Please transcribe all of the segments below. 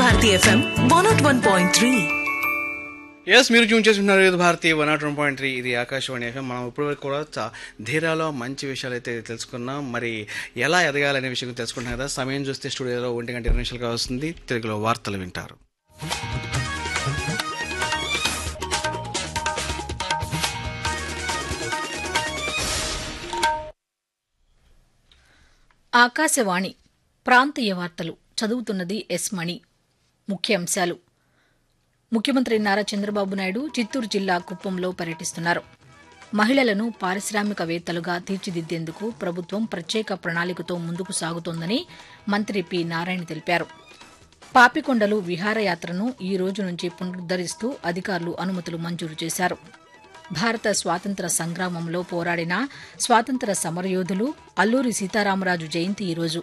Bharati FM one naught one point three ఎస్ మీరు tune చేస్తున్నారు ఇది Bharati one naught one point three ఇది ఆకాశవాణి ఎఫ్ఎం మనం ఇప్పటివరకు కూడా చా- ధీరాలో మంచి విషయాలు అయితే తెలుసుకున్నాం మరి ఎలా ఎదగాలనే విషయం తెలుసుకుంటున్నాం కదా సమయం చూస్తే స్టూడియోలో ఒంటి గంట ఇరవై నిమిషాలుగా వస్తుంది తెలుగులో వార్తలు వింటారు ఆకాశవాణి ప్రాంతీయ వార్తలు చదువుతున్నది ఎస్ మణి ముఖ్యాంశాలు ముఖ్యమంత్రి నారా చంద్రబాబు నాయుడు చిత్తూరు జిల్లా కుప్పంలో పర్యటిస్తున్నారు మహిళలను పారిశ్రామికవేత్తలుగా తీర్చిదిద్దేందుకు ప్రభుత్వం ప్రత్యేక ప్రణాళికతో ముందుకు సాగుతోందని మంత్రి పి నారాయణ తెలిపారు పాపికొండలు విహారయాత్రను ఈ రోజు నుంచి పునరుద్దరిస్తూ అధికారులు అనుమతులు మంజూరు చేశారు భారత స్వాతంత్ర సంగ్రామంలో పోరాడిన స్వాతంత్ర సమరయోధులు అల్లూరి సీతారామరాజు జయంతి ఈరోజు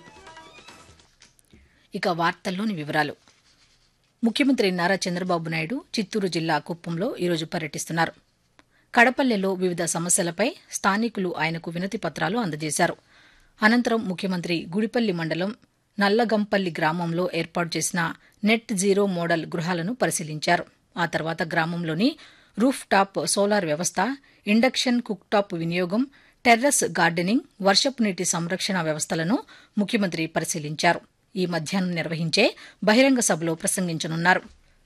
ఇక వార్తల్లోని వివరాలు ముఖ్యమంత్రి నారా చంద్రబాబు నాయుడు చిత్తూరు జిల్లా కుప్పంలో ఈరోజు పర్యటిస్తున్నారు కడపల్లెలో వివిధ సమస్యలపై స్థానికులు ఆయనకు వినతి పత్రాలు అందజేశారు అనంతరం ముఖ్యమంత్రి గుడిపల్లి మండలం నల్లగంపల్లి గ్రామంలో ఏర్పాటు చేసిన నెట్ జీరో మోడల్ గృహాలను పరిశీలించారు ఆ తర్వాత గ్రామంలోని రూఫ్ టాప్ సోలార్ వ్యవస్థ ఇండక్షన్ కుక్ టాప్ వినియోగం టెర్రస్ గార్డెనింగ్ వర్షపు నీటి సంరక్షణ వ్యవస్థలను ముఖ్యమంత్రి పరిశీలించారు ఈ మధ్యాహ్నం నిర్వహించే బహిరంగ సభలో ప్రసంగించనున్నారు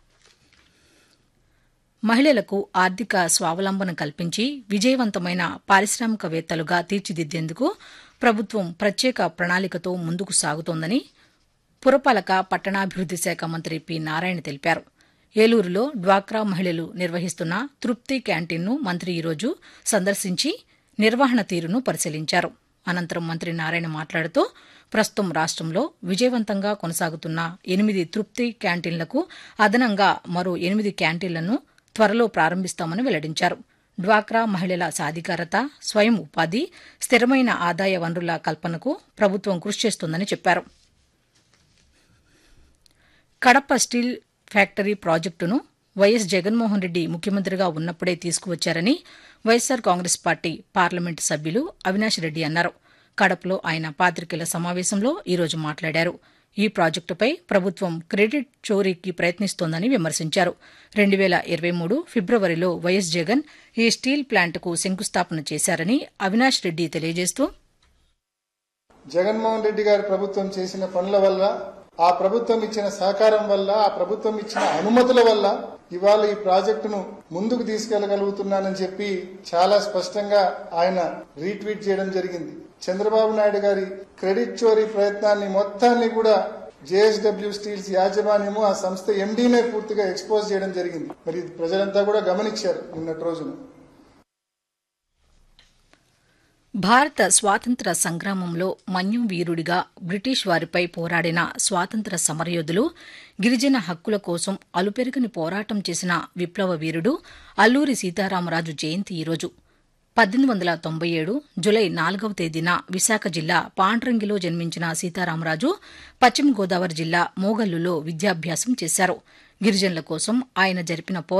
మహిళలకు ఆర్థిక స్వావలంబన కల్పించి విజయవంతమైన పారిశ్రామికవేత్తలుగా తీర్చిదిద్దేందుకు ప్రభుత్వం ప్రత్యేక ప్రణాళికతో ముందుకు సాగుతోందని పురపాలక పట్టణాభివృద్ది శాఖ మంత్రి పి నారాయణ తెలిపారు ఏలూరులో డ్వాక్రా మహిళలు నిర్వహిస్తున్న తృప్తి క్యాంటీన్ను మంత్రి ఈరోజు సందర్శించి నిర్వహణ తీరును పరిశీలించారు అనంతరం మంత్రి నారాయణ మాట్లాడుతూ ప్రస్తుతం రాష్ట్రంలో విజయవంతంగా కొనసాగుతున్న ఎనిమిది తృప్తి క్యాంటీన్లకు అదనంగా మరో ఎనిమిది క్యాంటీన్లను త్వరలో ప్రారంభిస్తామని వెల్లడించారు డ్వాక్రా మహిళల సాధికారత స్వయం ఉపాధి స్థిరమైన ఆదాయ వనరుల కల్పనకు ప్రభుత్వం కృషి చేస్తోందని చెప్పారు కడప స్టీల్ ఫ్యాక్టరీ ప్రాజెక్టును వైఎస్ జగన్మోహన్ రెడ్డి ముఖ్యమంత్రిగా ఉన్నప్పుడే తీసుకువచ్చారని వైఎస్సార్ కాంగ్రెస్ పార్టీ పార్లమెంటు సభ్యులు అవినాష్ రెడ్డి అన్నారు కడపలో ఆయన పాతికేయుల సమావేశంలో ఈరోజు మాట్లాడారు ఈ ప్రాజెక్టుపై ప్రభుత్వం క్రెడిట్ చోరీకి ప్రయత్నిస్తోందని విమర్శించారు రెండు వేల ఇరవై మూడు ఫిబ్రవరిలో వైఎస్ జగన్ ఈ స్టీల్ ప్లాంట్కు శంకుస్థాపన చేశారని అవినాష్ రెడ్డి తెలియజేస్తూ జగన్మోహన్ రెడ్డి గారి ప్రభుత్వం చేసిన పనుల వల్ల ఆ ప్రభుత్వం ఇచ్చిన సహకారం వల్ల ఆ ప్రభుత్వం ఇచ్చిన అనుమతుల వల్ల ఇవాళ ఈ ప్రాజెక్టును ముందుకు తీసుకెళ్లగలుగుతున్నానని చెప్పి చాలా స్పష్టంగా ఆయన రీట్వీట్ చేయడం జరిగింది చంద్రబాబు నాయుడు గారి క్రెడిట్ చోరీ ప్రయత్నాన్ని మొత్తాన్ని కూడా జేఎస్డబ్ల్యూ స్టీల్స్ యాజమాన్యము ఆ సంస్థ ఎండీనే పూర్తిగా ఎక్స్పోజ్ చేయడం జరిగింది మరి ఇది ప్రజలంతా కూడా గమనించారు నిన్నటి రోజున భారత స్వాతంత్ర సంగ్రామంలో మన్యం వీరుడిగా బ్రిటిష్ వారిపై పోరాడిన స్వాతంత్ర సమరయోధులు గిరిజన హక్కుల కోసం అలుపెరుగని పోరాటం చేసిన విప్లవ వీరుడు అల్లూరి సీతారామరాజు జయంతి ఈరోజు పద్దెనిమిది వందల తొంభై ఏడు జులై నాలుగవ తేదీన విశాఖ జిల్లా పాండ్రంగిలో జన్మించిన సీతారామరాజు పశ్చిమ గోదావరి జిల్లా మోగల్లులో విద్యాభ్యాసం చేశారు గిరిజనుల కోసం ఆయన జరిపిన